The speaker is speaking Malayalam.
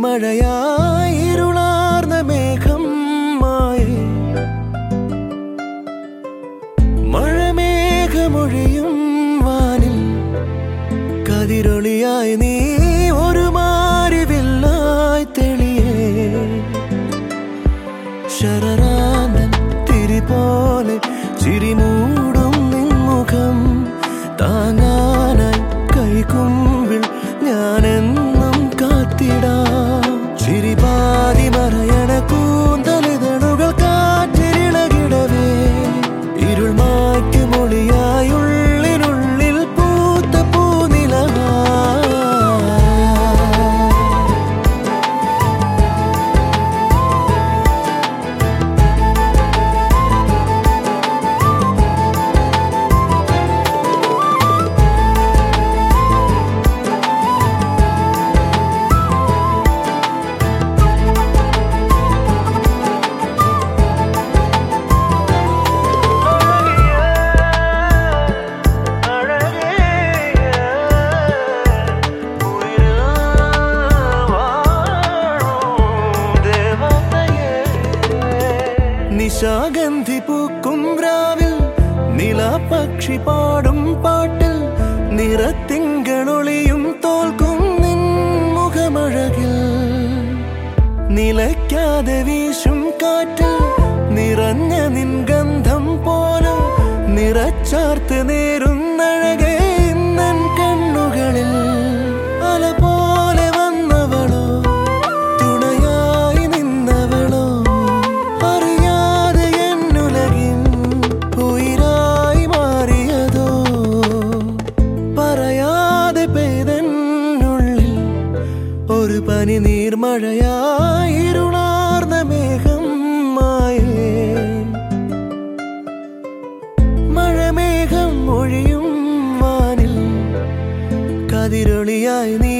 നീർമഴയായി ഇരുളാർന്ന മേഘം മായേ മഴമേഘമൊഴിയും വാനിൽ കതിരൊളിയായി നീ ഒരു മാറിവില്ലായി തെളിയേ ശരറാന്തൻ തിരി പോലെ ചിരിമൂടും നിൻമുഖം താങ്ങാനായി കൈകുമ്പിൾ ഞാനെന്നും കാത്തിടാം ചിരിപാതി മറയണ കൂന്തലിതളുകൾ കാറ്റിരിളകിടവേ ഇരുൾ മാറ്റുമൊളിയായി ഉള്ളിനുള്ളിൽ പൂത്ത പൂനിലവാ നിശാഗന്ധി പൂക്കും രാവിൽ നിലാപക്ഷി പാടും പാട്ടിൽ നിറത്തിങ്കളൊളിയും തോൽക്കും നിൻ മുഖമഴകിൽ നിലയ്ക്കാതെ വീശും കാറ്റിൽ നിറഞ്ഞ നിൻ ഗന്ധം പോലെ നിറച്ചാർത്ത് നേരുന്നഴകേ ഇന്നൻ കണ്ണുകളിൽ അല പോലെ വന്നവളോ തുണയായി നിന്നവളോ അറിയാതെ എന്നുലകിൻ ഉയിരായി മാറിയതോ പറയാതെ പെയ്തെന്നുള്ളിൽ ഒരു പനി നീർമഴയായി ഇരുളാർന്ന മേഘം മായേ മഴമേഘം ഒഴിയും വാനിൽ കതിരൊളിയായി നീ